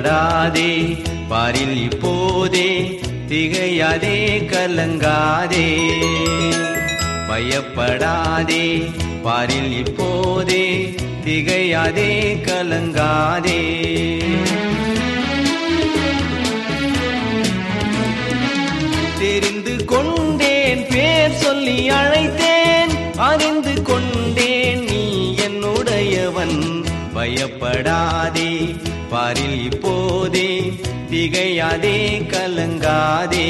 பயப்படாதே பாரில் இப்போதே திகையாதே கலங்காதே பயப்படாதே பாரில் இப்போதே திகையாதே கலங்காதே தெரிந்து கொண்டேன் பேர் சொல்லி அழைத்தேன் அறிந்து கொண்டேன் நீ என்னுடையவன் பயப்படாதே பாரில் இப்போதே திகையாதே கலங்காதே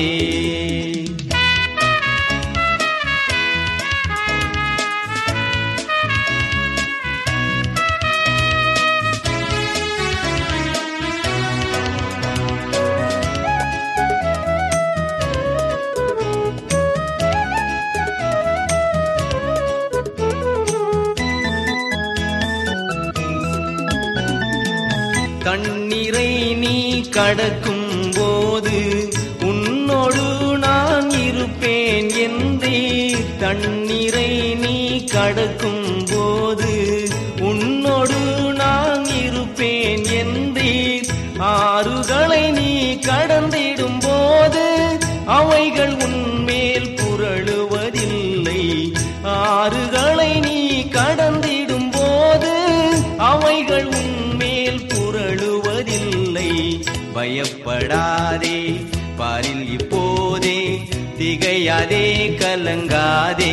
தண்ணீரை நீ கடக்கும் போது உன்னோடு நான் இருப்பேன் என்றே தண்ணீரை நீ கடக்கும் போது உன்னோடு நான் இருப்பேன் என்றே ஆறுகளை நீ கடந்திடும் போது அவைகள் உன்மேல் புரளுவதில்லை ஆறுகளை நீ கடந்திடும் போது அவைகள் உன்மேல் புரளுவதில்லை பயப்படாதே பாரில் இப்போதே திகையாதே கலங்காதே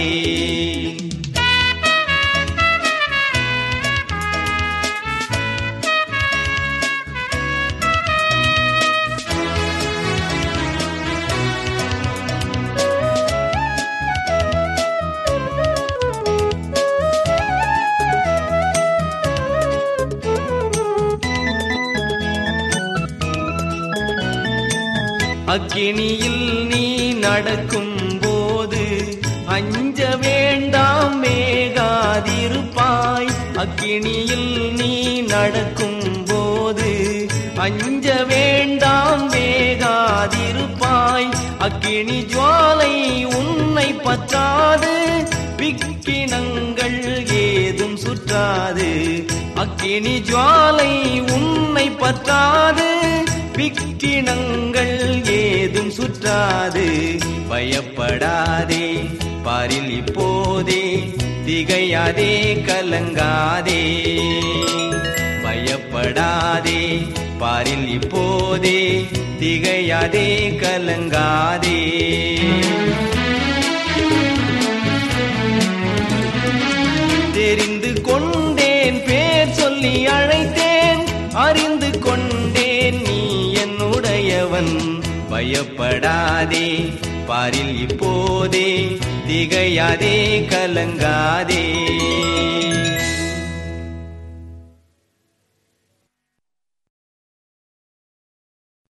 அக்கினியில் நீ நடக்கும் போது அஞ்ச வேண்டாம் வேகாதிருப்பாய் அக்கினியில் நீ நடக்கும் போது அஞ்ச வேண்டாம் வேகாதிருப்பாய் அக்கினி ஜுவாலை உன்னை பற்றாது விக்கினங்கள் ஏதும் சுற்றாது அக்கினி ஜுவாலை உன்னை பற்றாது விக்கினங்கள் ஏதும் சுற்றாது பயப்படாதே பாரில் இப்போதே திகையாதே கலங்காதே பயப்படாதே பாரில் இப்போதே திகையாதே கலங்காதே தெரிந்து கொண்டேன் பேர் சொல்லி அழைத்தேன் அறிந்து கொண்டேன் நீ என்னுடையவன் பயப்படாதே பாரில் இப்போதே திகையாதே கலங்காதே